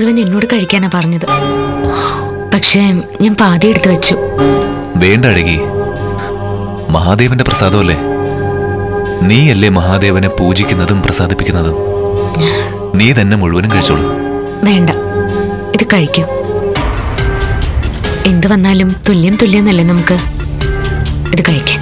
മുഴുവൻ എന്നോട് കഴിക്കാനാ പറഞ്ഞത് പക്ഷേ ഞാൻ പാതി എടുത്തു വെച്ചു വേണ്ട അഴകി മഹാദേവന്റെ പ്രസാദമല്ലേ നീയല്ലേ മഹാദേവനെ പൂജിക്കുന്നതും പ്രസാദിപ്പിക്കുന്നതും നീ തന്നെ മുഴുവനും കഴിച്ചോളൂ വേണ്ട ഇത് കഴിക്കൂ എന്ത് വന്നാലും തുല്യം തുല്യം എന്നല്ലേ നമുക്ക് ഇത് കഴിക്കാം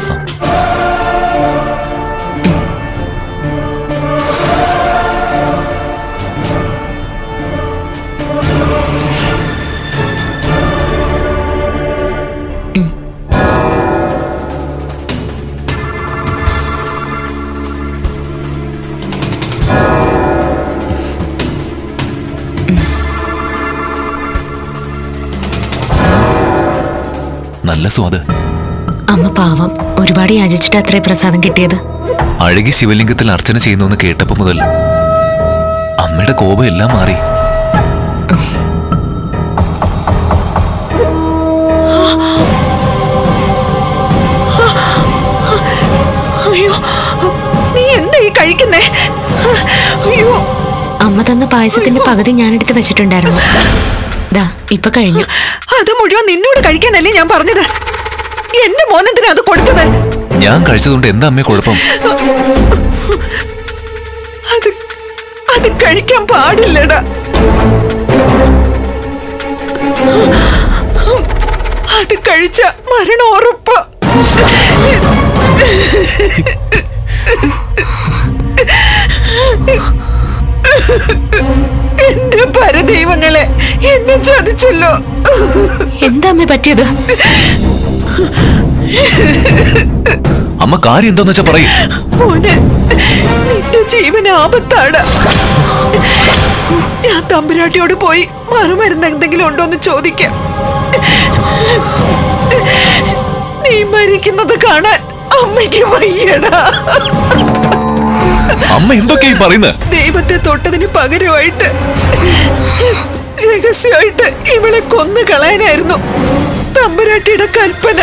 നല്ല സ്വാദ് അമ്മ പാവം ഒരുപാട് യാചിച്ചിട്ട് അത്രേ പ്രസാദം കിട്ടിയത് അഴകി ശിവലിംഗത്തിൽ അർച്ചന ചെയ്യുന്നു എന്ന് കേട്ടപ്പോ മുതൽ അമ്മയുടെ കോപം എല്ലാം മാറി അയ്യോ നീ എന്താ ഈ കഴിക്കുന്നേ അയ്യോ അമ്മ തന്ന പായസത്തിന്റെ പകുതി ഞാനെടുത്ത് വെച്ചിട്ടുണ്ടായിരുന്നു ദാ ഇപ്പൊ കഴിഞ്ഞു അത് മുഴുവൻ നിന്നോട് കഴിക്കാനല്ലേ ഞാൻ പറഞ്ഞത് എന്റെ മോനെന്തിനാ അത് കൊടുത്തത് ഞാൻ കഴിച്ചതുകൊണ്ട് എന്താ അമ്മേ കുഴപ്പം അത് അത് കഴിക്കാൻ പാടില്ലടാ അത് കഴിച്ച മരണം ഉറപ്പ് എന്റെ പരദൈവങ്ങളെ എന്നെ ചതിച്ചല്ലോ എന്താ അമ്മ പറ്റിയത് അമ്മ കാര്യം എന്താന്ന് വെച്ചാ പറയും മോനെ നിന്റെ ജീവൻ ആപത്താണ് ഞാൻ തമ്പുരാട്ടിയോട് പോയി മറുമരുന്ന് എന്തെങ്കിലും ഉണ്ടോ എന്ന് ചോദിക്കാം നീ മരിക്കുന്നത് കാണാൻ അമ്മയ്ക്ക് വയ്യടാ അമ്മ എന്തൊക്കെയാ ഈ പറയുന്നത് ദൈവത്തെ തൊട്ടതിന് പകരമായിട്ട് രഹസ്യമായിട്ട് ഇവളെ കൊന്നു കളയാനായിരുന്നു തമ്പുരാട്ടിയുടെ കൽപ്പന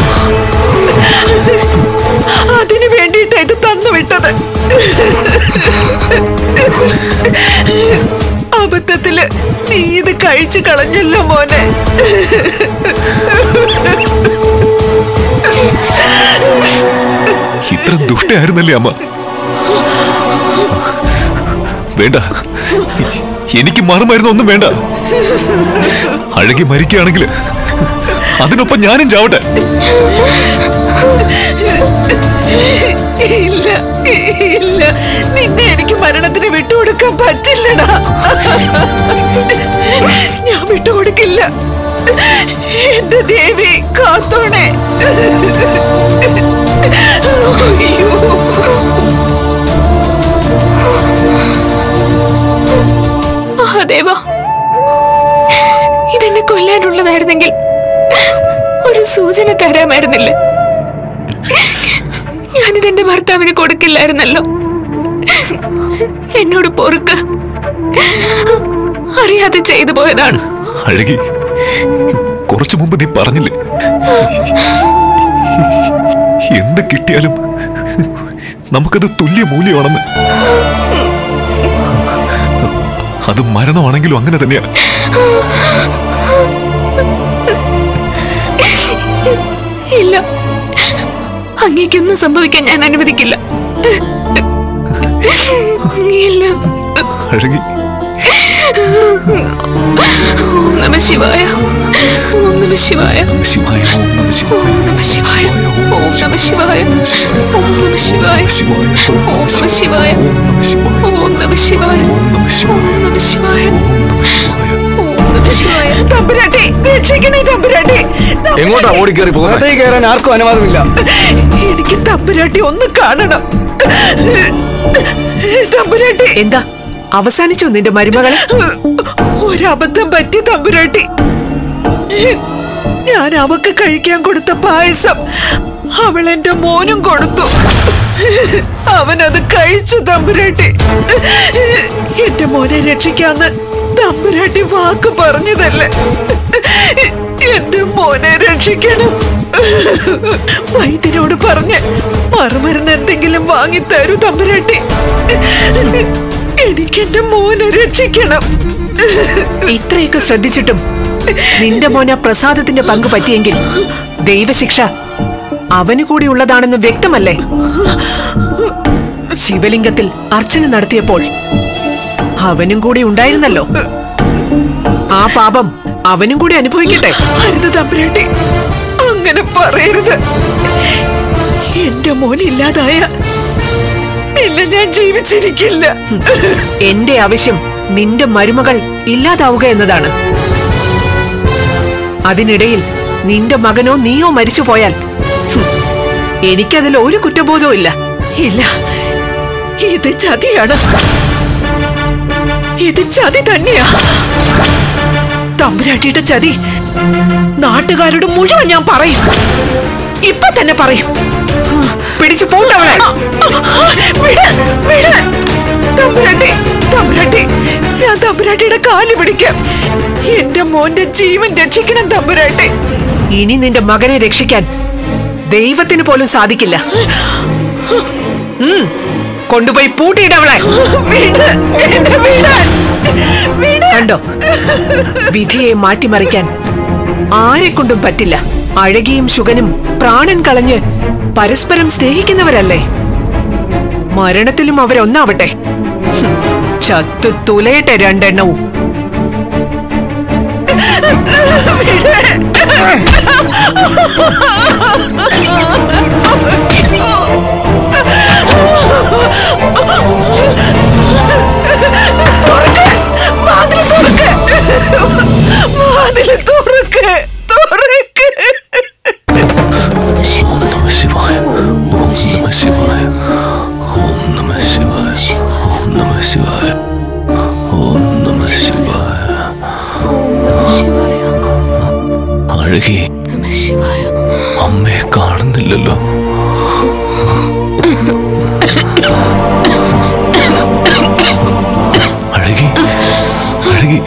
അതിനു വേണ്ടിയിട്ടാ ഇത് തന്നു വിട്ടത് അബദ്ധത്തില് നീ ഇത് കഴിച്ചു കളഞ്ഞല്ലോ മോനെ ഇത്ര ദുഷ്ടയായിരുന്നല്ലേ അമ്മ വേണ്ട എനിക്ക് മറുമരുന്ന് ഒന്നും വേണ്ട അഴകി മരിക്കുകയാണെങ്കിൽ അതിനൊപ്പം ഞാനും ചാവട്ടെ ഇല്ല ഇല്ല നിന്നെ എനിക്ക് മരണത്തിന് വിട്ടുകൊടുക്കാൻ പറ്റില്ലടാ ഞാൻ വിട്ടുകൊടുക്കില്ല എന്റെ ദേവി കാത്തോണേ അയ്യോ മഹാദേവ ഇതെന്നെ കൊല്ലാനുള്ളതായിരുന്നെങ്കിൽ ഒരു സൂചന തരാമായിരുന്നില്ല ഞാനിതെന്റെ ഭർത്താവിന് കൊടുക്കില്ലായിരുന്നല്ലോ എന്നോട് പൊറുക്ക് അറിയാതെ ചെയ്തു പോയതാണ് അഴകി കുറച്ചു മുമ്പ് നീ പറഞ്ഞില്ലേ എന്ത് കിട്ടിയാലും നമുക്കത് തുല്യ മൂല്യമാണെന്ന് അത് മരണമാണെങ്കിലും അങ്ങനെ തന്നെയാ ഇല്ല അങ്ങേക്കൊന്നും സംഭവിക്കാൻ ഞാൻ അനുവദിക്കില്ല ഇല്ല അഴകി ഓം നമ ശിവായ ഓം നമ ശിവായ ശിവായ ഓം നമ ശിവായ ഓം നമ ശിവായ ഓം നമ ശിവായ ഓം നമ ശിവായ ഓം നമ ശിവായ ഓം നമ ശിവായ ഓം നമ ശിവായ ഓം നമ ശിവായ ഓം നമ ശിവായ തമ്പുരാട്ടി രക്ഷിക്കണേ തമ്പുരാട്ടി തമ്പുരാട്ടി. എങ്ങോട്ടാ ഓടിക്കേറി പോകുന്നത് അകത്തേക്ക് കയറാൻ ആർക്കും അനുവാദമില്ല എനിക്ക് തമ്പുരാട്ടി ഒന്ന് കാണണം തമ്പുരാട്ടി എന്താ അവസാനിച്ചു നിന്റെ മരുമകളെ ഒരബദ്ധം പറ്റി തമ്പുരാട്ടി ഞാൻ അവക്ക് കഴിക്കാൻ കൊടുത്ത പായസം അവൾ എന്റെ മോനും കൊടുത്തു അവനത് കഴിച്ചു തമ്പുരാട്ടി എന്റെ മോനെ രക്ഷിക്കാന്ന് തമ്പുരാട്ടി വാക്ക് പറഞ്ഞതല്ലേ എന്റെ മോനെ രക്ഷിക്കണം വൈദ്യരോട് പറഞ്ഞ് മറുമരുന്ന് എന്തെങ്കിലും വാങ്ങിത്തരൂ തമ്പുരാട്ടി എനിക്ക് എന്റെ മോനെ രക്ഷിക്കണം ഇത്രയൊക്കെ ശ്രദ്ധിച്ചിട്ടും നിന്റെ മോന പ്രസാദത്തിന്റെ പങ്ക് പറ്റിയെങ്കിൽ ദൈവശിക്ഷ അവന് കൂടി ഉള്ളതാണെന്ന് വ്യക്തമല്ലേ ശിവലിംഗത്തിൽ അർച്ചന നടത്തിയപ്പോൾ അവനും കൂടി ഉണ്ടായിരുന്നല്ലോ ആ പാപം അവനും കൂടി അനുഭവിക്കട്ടെ അരുത് തമ്പുരാട്ടി അങ്ങനെ പറയരുത് എന്റെ മോൻ ഇല്ലാതായ പിന്നെ ഞാൻ ജീവിച്ചിരിക്കില്ല എന്റെ ആവശ്യം നിന്റെ മരുമകൾ ഇല്ലാതാവുക എന്നതാണ് അതിനിടയിൽ നിന്റെ മകനോ നീയോ മരിച്ചു പോയാൽ ഹും, എനിക്കതിൽ ഒരു കുറ്റബോധവും ഇല്ല ഇല്ല ഇത് ചതിയാണ് ഇത് ചതി തന്നെയാ തമ്പുരാട്ടിയുടെ ചതി നാട്ടുകാരോട് മുഴുവൻ ഞാൻ പറയും ഇപ്പൊ തന്നെ പറയും പിടിച്ചു പോണ്ടവളെ വിട്, വിട്. തമ്പുരാട്ടി തമ്പുരാട്ടി ഞാൻ തമ്പുരാട്ടിയുടെ കാല് പിടിക്കാം എന്റെ മോന്റെ ജീവൻ രക്ഷിക്കണം തമ്പുരാട്ടി ഇനി നിന്റെ മകനെ രക്ഷിക്കാൻ ദൈവത്തിന് പോലും സാധിക്കില്ല ഉം, കൊണ്ടുപോയി പൂട്ടിയിടവളെ വിട്, എന്നെ വിടാൻ. വിട്. കണ്ടോ വിധിയെ മാറ്റിമറിക്കാൻ ആരെ കൊണ്ടും പറ്റില്ല അഴകിയും ശുഗനും പ്രാണൻ കളഞ്ഞ് പരസ്പരം സ്നേഹിക്കുന്നവരല്ലേ മരണത്തിലും അവരൊന്നാവട്ടെ ഹും, ചത്തു തുലയട്ടെ രണ്ടെണ്ണവും തുറക്ക്. വാതില് തുറക്ക്. വാതില് തുറക്ക്. തുറക്ക്. ഓം നമ ശിവായ ഓം നമ ശിവായ ഓം നമ ശിവായ ഓം നമ ശിവായ ഓം നമ ശിവായ ശിവായ അഴകി നമ ശിവായ അമ്മയെ കാണുന്നില്ലല്ലോ അഴകി അഴകി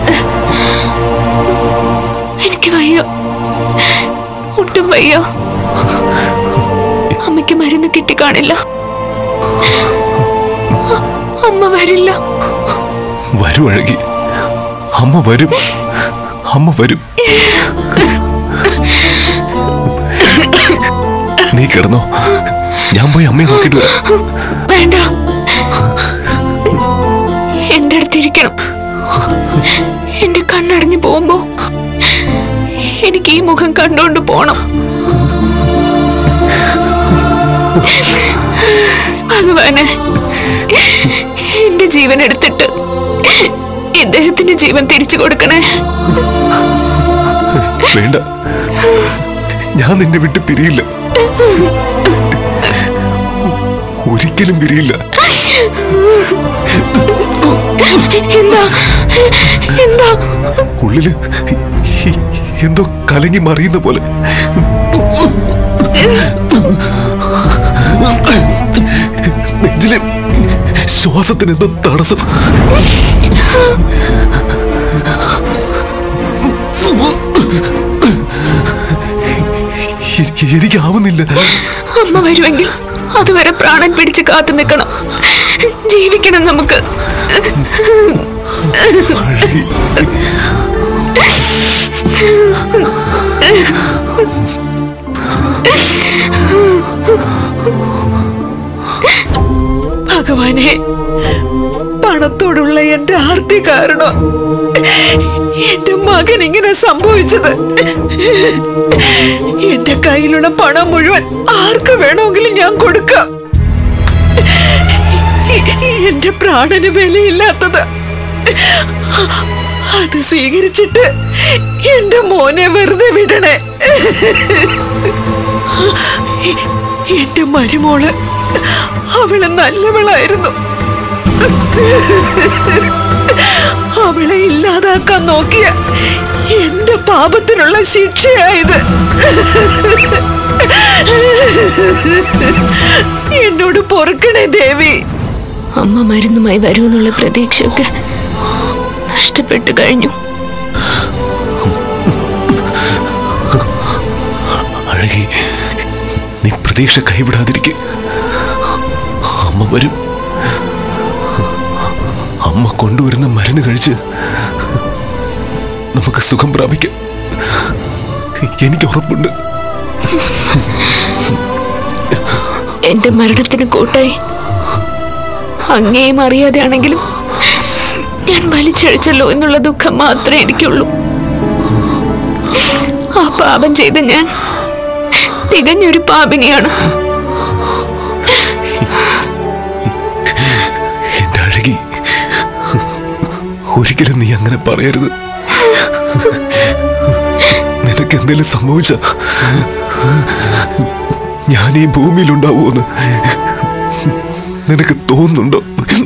എനിക്ക് വയ്യ ഒട്ടും വയ്യ അമ്മയ്ക്ക് മരുന്ന് കിട്ടിക്കാണില്ല അ- അമ്മ വരില്ല വരൂ അഴകി അമ്മ വരും അമ്മ വരും നീ കിടന്നോ ഞാൻ പോയി അമ്മയെ നോക്കിട്ട് വരാം വേണ്ട എന്റെ അടുത്തിരിക്കണം എന്റെ കണ്ണടഞ്ഞു പോകുമ്പോ എനിക്ക് ഈ മുഖം കണ്ടുകൊണ്ട് പോണം ഭഗവാനെ എന്റെ ജീവൻ എടുത്തിട്ട് ഇദ്ദേഹത്തിന്റെ ജീവൻ തിരിച്ചു കൊടുക്കണേ വേണ്ട ഞാൻ നിന്നെ വിട്ട് പിരിയില്ല ഒരിക്കലും പിരിയില്ല എന്താ എന്താ ഉള്ളില് എന്തോ കലങ്ങി മറിയുന്ന പോലെ നെഞ്ചിലെ ശ്വാസത്തിന് എന്തോ തടസ്സം എ- എനിക്കാവുന്നില്ല അമ്മ വരുമെങ്കിൽ അതുവരെ പ്രാണൻ പിടിച്ച് കാത്തു നിൽക്കണം ജീവിക്കണം നമുക്ക് അഴകി ഭഗവാനെ പണത്തോടുള്ള എന്റെ ആർത്തി കാരണം എന്റെ മകൻ ഇങ്ങനെ സംഭവിച്ചത് എന്റെ കയ്യിലുള്ള പണം മുഴുവൻ ആർക്ക് വേണമെങ്കിലും ഞാൻ കൊടുക്കാം എന്റെ പ്രാണന് വിലയില്ലാത്തത് അത് സ്വീകരിച്ചിട്ട് എന്റെ മോനെ വെറുതെ വിടണേ എന്റെ മരുമോള് അവള് നല്ലവളായിരുന്നു അവളെ ഇല്ലാതാക്കാൻ നോക്കിയ എന്റെ പാപത്തിനുള്ള ശിക്ഷയായത് എന്നോട് പൊറുക്കണേ ദേവി അമ്മ മരുന്നുമായി വരുമെന്നുള്ള പ്രതീക്ഷയൊക്കെ നഷ്ടപ്പെട്ടു കഴിഞ്ഞു അഴകി നീ പ്രതീക്ഷ കൈവിടാതിരിക്കെ അമ്മ വരും അമ്മ കൊണ്ടുവരുന്ന മരുന്ന് കഴിച്ച് നമുക്ക് സുഖം പ്രാപിക്കാം എനിക്ക് ഉറപ്പുണ്ട് എന്റെ മരണത്തിന് കൂട്ടായി അങ്ങേയും അറിയാതെയാണെങ്കിലും ഞാൻ വലിച്ചഴിച്ചല്ലോ എന്നുള്ള ദുഃഖം മാത്രമേ എനിക്കുള്ളൂ ആ പാപം ചെയ്ത ഞാൻ തികഞ്ഞൊരു പാപിനിയാണ് എന്റെ അഴകി ഒരിക്കലും നീ അങ്ങനെ പറയരുത് നിനക്ക് എന്തെങ്കിലും സംഭവിച്ച ഞാൻ ഈ ഭൂമിയിലുണ്ടാവുമെന്ന് നിനക്ക് തോന്നുന്നുണ്ടോ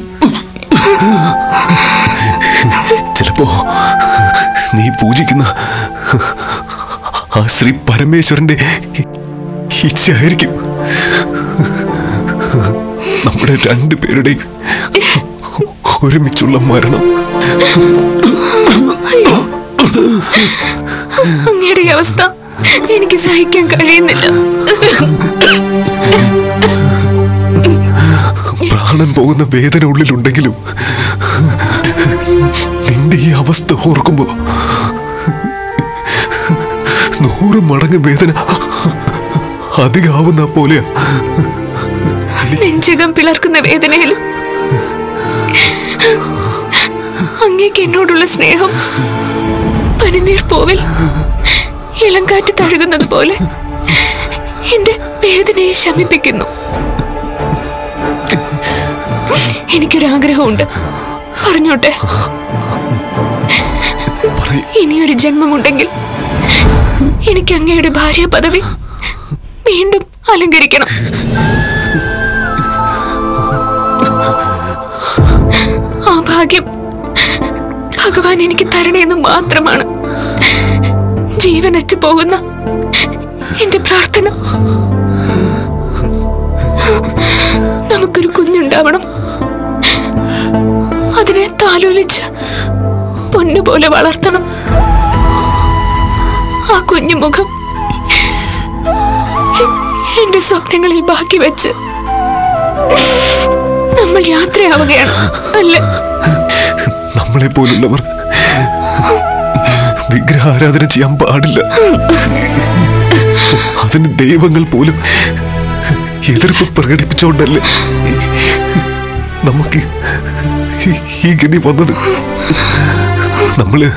ചിലപ്പോ നീ പൂജിക്കുന്ന ആ ശ്രീ പരമേശ്വരന്റെ ഇച്ഛയായിരിക്കും നമ്മുടെ രണ്ടുപേരുടെയും ഒരുമിച്ചുള്ള മരണം അങ്ങയുടെ ഈ അവസ്ഥ എനിക്ക് സഹിക്കാൻ കഴിയുന്നില്ല പ്രാണൻ പോകുന്ന വേദന ഉള്ളിലുണ്ടെങ്കിലും നിന്റെ ഈ അവസ്ഥ ഓർക്കുമ്പോ നൂറ് മടങ്ങ് വേദന അധികമാവുന്ന പോലെയാ നെഞ്ചകം പിളർക്കുന്ന വേദനയിലും അങ്ങേക്ക് എന്നോടുള്ള സ്നേഹം പനിനീർ പൂവിൽ ഇളങ്കാറ്റ് തഴുകുന്നത് പോലെ എന്റെ വേദനയെ ശമിപ്പിക്കുന്നു എനിക്കൊരാഗ്രഹമുണ്ട് പറഞ്ഞോട്ടെ പറയ് ഇനിയൊരു ജന്മമുണ്ടെങ്കിൽ എനിക്ക് അങ്ങയുടെ ഭാര്യ പദവി വീണ്ടും അലങ്കരിക്കണം ആ ഭാഗ്യം ഭഗവാൻ എനിക്ക് തരണേന്ന് മാത്രമാണ് ജീവനറ്റ് പോകുന്ന എന്റെ പ്രാർത്ഥന നമുക്കൊരു കുഞ്ഞുണ്ടാവണം അതിനെ താലോലിച്ച് പൊന്നുപോലെ വളർത്തണം ആ കുഞ്ഞു മുഖം എ- എന്റെ സ്വപ്നങ്ങളിൽ ബാക്കി വെച്ച് നമ്മൾ യാത്രയാവുകയാണ് അല്ലേ നമ്മളെ പോലുള്ളവർ വിഗ്രഹാരാധന ചെയ്യാൻ പാടില്ല അതിന് ദൈവങ്ങൾ പോലും എതിർപ്പ് പ്രകടിപ്പിച്ചോണ്ടല്ലേ നമുക്ക് ഈ- ഈ ഗതി വന്നത് നമ്മള്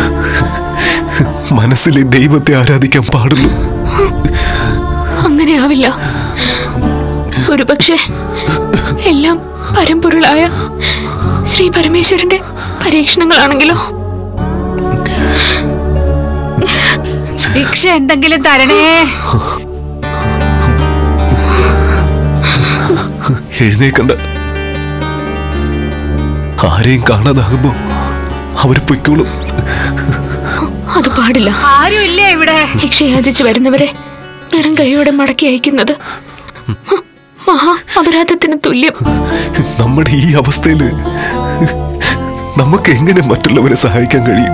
മനസ്സിലെ ദൈവത്തെ ആരാധിക്കാൻ പാടുള്ളൂ അങ്ങനെ ആവില്ല ഒരുപക്ഷെ എല്ലാം പരമ്പൊരുളായ ശ്രീ പരമേശ്വരന്റെ പരീക്ഷണങ്ങളാണെങ്കിലോ ഭിക്ഷ എന്തെങ്കിലും തരണേ എഴുന്നേക്കണ്ട ആരെയും കാണാതാകുമ്പോ അവര് പൊയ്ക്കോളും അത് പാടില്ല ആരും ഇല്ലേ ഇവിടെ ഭിക്ഷയാചിച്ച് വരുന്നവരെ വെറും കൈയോടെ മടക്കി അയക്കുന്നത് മഹാ അപരാധത്തിന് തുല്യം നമ്മുടെ ഈ അവസ്ഥയില് നമുക്ക് എങ്ങനെ മറ്റുള്ളവരെ സഹായിക്കാൻ കഴിയും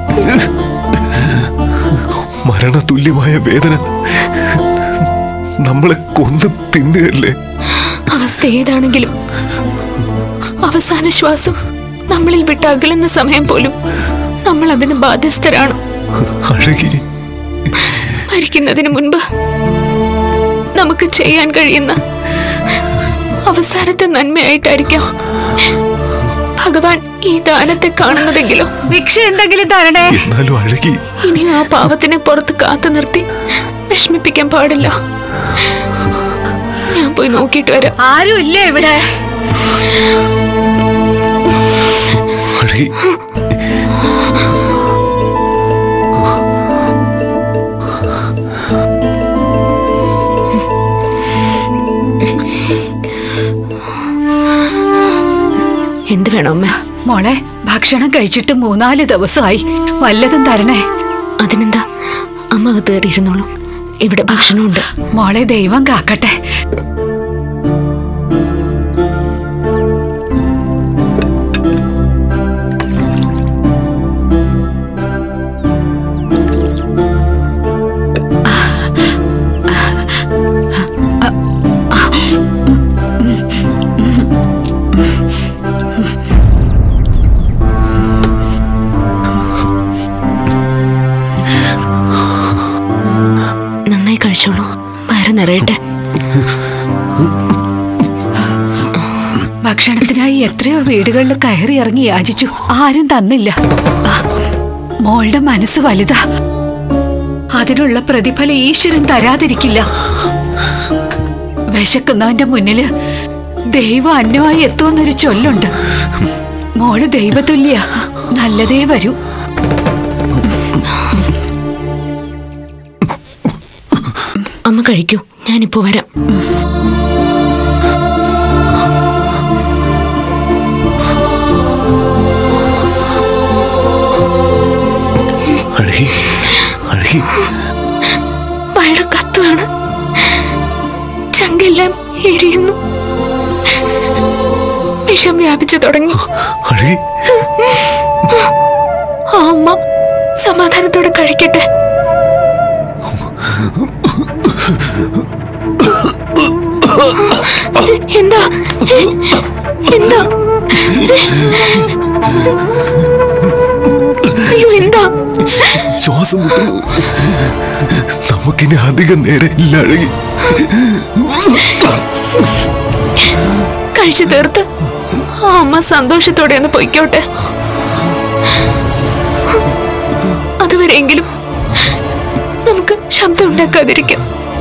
മരണതുല്യമായ വേദന നമ്മളെ കൊന്ന് തിന്നുകയല്ലേ അവസ്ഥ ഏതാണെങ്കിലും അവസാന ശ്വാസം നമ്മളിൽ വിട്ട് അകലുന്ന സമയം പോലും നമ്മൾ അതിന് ബാധ്യസ്ഥരാണ് അഴകി മരിക്കുന്നതിന് മുൻപ് നമുക്ക് ചെയ്യാൻ കഴിയുന്ന അവസാനത്തെ നന്മയായിട്ടായിരിക്കാം ഭഗവാൻ ഈ ദാനത്തെ കാണുന്നതെങ്കിലോ ഭിക്ഷ എന്തെങ്കിലും തരണേ എന്നാലും അഴകി ഇനി ആ പാവത്തിനെ പുറത്ത് കാത്തു നിർത്തി വിഷമിപ്പിക്കാൻ പാടില്ല ഞാൻ പോയി നോക്കിയിട്ട് വരാം ആരും ഇല്ലേ ഇവിടെ അഴകി എന്ത് വേണം അമ്മ മോളെ ഭക്ഷണം കഴിച്ചിട്ട് മൂന്നാല് ദിവസമായി വല്ലതും തരണേ അതിനെന്താ അമ്മ അകത്ത് കയറിയിരുന്നോളൂ ഇവിടെ ഭക്ഷണമുണ്ട് മോളെ ദൈവം കാക്കട്ടെ കഴിച്ചോളൂ വയറ് നിറയട്ടെ ഭക്ഷണത്തിനായി എത്രയോ വീടുകളിൽ കയറി ഇറങ്ങി യാചിച്ചു ആരും തന്നില്ല ആ, മോളുടെ മനസ്സ് വലുതാ അതിനുള്ള പ്രതിഫലം ഈശ്വരൻ തരാതിരിക്കില്ല വിശക്കുന്നവന്റെ മുന്നില് ദൈവം അന്നമായി എത്തുമെന്നൊരു ചൊല്ലുണ്ട് മോള് ദൈവതുല്യ നല്ലതേ വരൂ അമ്മ കഴിക്കൂ ഞാനിപ്പോ വരാം അഴകി അഴകി വയറ് കത്തുകയാണ് ചങ്കെല്ലാം എരിയുന്നു വിഷം വ്യാപിച്ചു തുടങ്ങി അഴകി ആ അമ്മ സമാധാനത്തോടെ കഴിക്കട്ടെ എന്താ എന്താ അയ്യോ എന്താ ശ്വാസം മുട്ടുന്നു നമുക്കിനി അധികം നേരം ഇല്ല അഴകി കഴിച്ചു തീർത്ത് ആ അമ്മ സന്തോഷത്തോടെ ഒന്ന് പൊയ്ക്കോട്ടെ അതുവരെയെങ്കിലും നമുക്ക് ശബ്ദം ഉണ്ടാക്കാതിരിക്കാം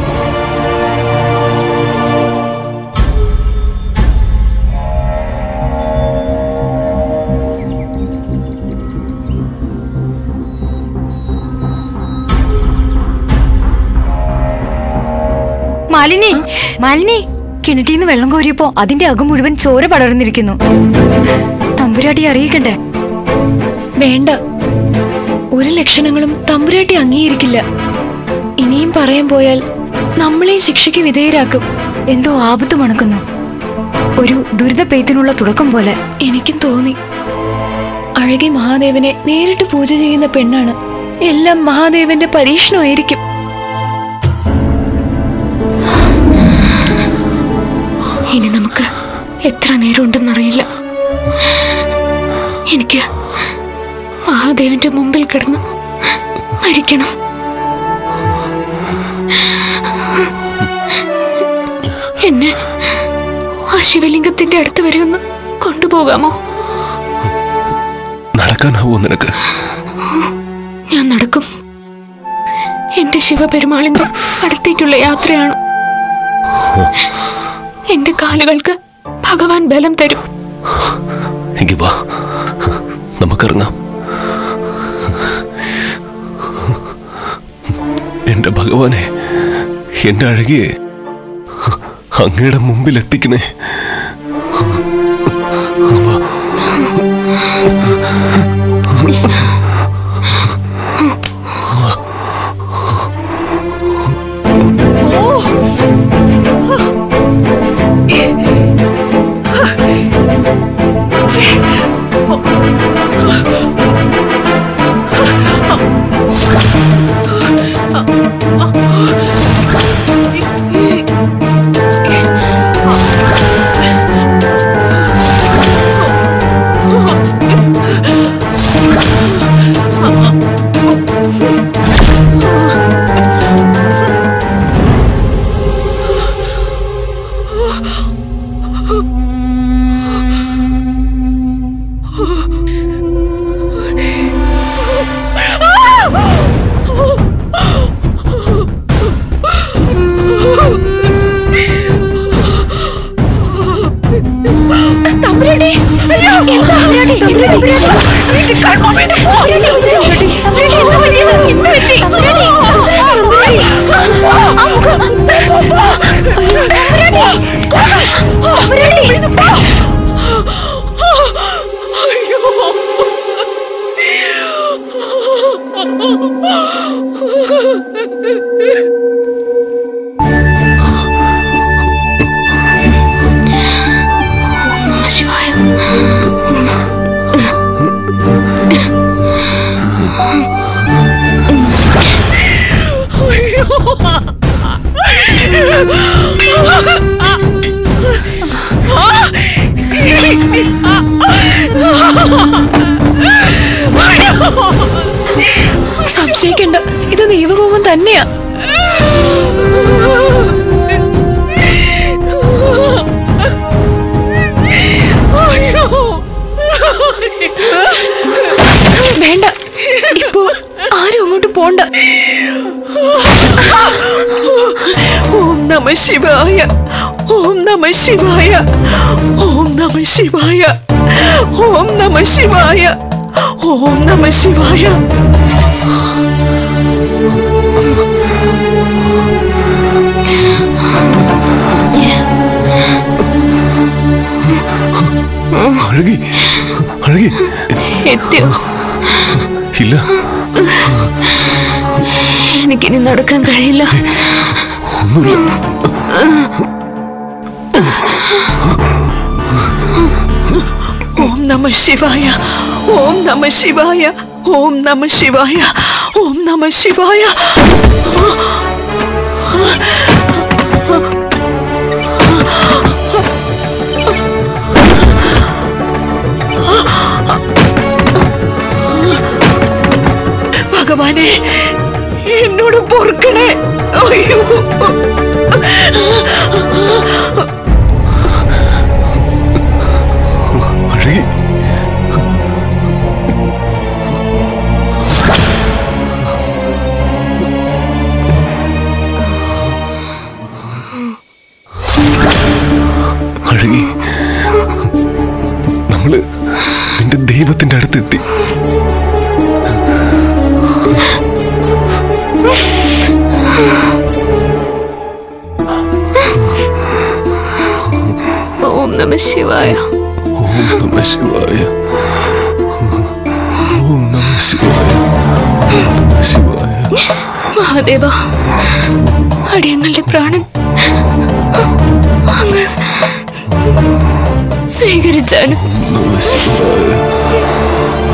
മാലിനി മാലിനി കിണറ്റിന്ന് വെള്ളം കോരിയപ്പോ അതിന്റെ അകം മുഴുവൻ ചോര പടർന്നിരിക്കുന്നു തമ്പുരാട്ടി അറിയിക്കണ്ടേ വേണ്ട ഒരു ലക്ഷണങ്ങളും തമ്പുരാട്ടി അംഗീകരിക്കില്ല ഇനിയും പറയാൻ പോയാൽ നമ്മളെയും ശിക്ഷയ്ക്ക് വിധേയരാക്കും എന്തോ ആപത്ത് മണക്കുന്നു ഒരു ദുരിത പെയ്ത്തിനുള്ള തുടക്കം പോലെ എനിക്കും തോന്നി അഴകി മഹാദേവനെ നേരിട്ട് പൂജ ചെയ്യുന്ന പെണ്ണാണ് എല്ലാം മഹാദേവന്റെ പരീക്ഷണമായിരിക്കും ഇനി നമുക്ക് എത്ര നേരം ഉണ്ടെന്നറിയില്ല എനിക്ക് മഹാദേവന്റെ മുമ്പിൽ കിടന്ന് മരിക്കണം എന്നെ ആ ശിവലിംഗത്തിന്റെ അടുത്ത് വരെ ഒന്ന് കൊണ്ടുപോകാമോ നടക്കാനാവോ നിനക്ക് ഞാൻ നടക്കും എന്റെ ശിവപെരുമാളിന്റെ അടുത്തേക്കുള്ള യാത്രയാണ് എന്റെ കാലുകൾക്ക് ഭഗവാൻ ബലം തരും എങ്കി വാ നമുക്കിറങ്ങാം എന്റെ ഭഗവാനെ എന്റെ അഴകിയെ അങ്ങയുടെ മുമ്പിൽ എത്തിക്കണേ ശിവായ സംശയിക്കണ്ട ഇത് ദൈവകോപം തന്നെയാ വേണ്ട ഇപ്പോ ആരും അങ്ങോട്ട് പോണ്ട ഓം നമ ശിവായ ഓം നമ ശിവായ ഓം നമ ശിവായ ഓം നമ ശിവായ ഓം നമ ശിവായ അഴകി അഴകി എത്തിയോ ഇല്ല എനിക്കിനി നടക്കാൻ കഴിയില്ല ഓം നമ ശിവായ ഓം നമ ശിവായ ഓം നമ ശിവായ ഓം നമ ശിവായ ഭഗവാനെ എന്നോട് പൊറുക്കണേ അയ്യോ അഴകി അഴകി നമ്മള് നിന്റെ ദൈവത്തിന്റെ അടുത്തെത്തി ഓം നമ ശിവായ ഓം നമ ശിവായ ഓം നമ ശിവായ ഓം നമ ശിവായ മഹാദേവ അടിയങ്ങളുടെ പ്രാണൻ അങ്ങ് സ്വീകരിച്ചാലും നമ ശിവായ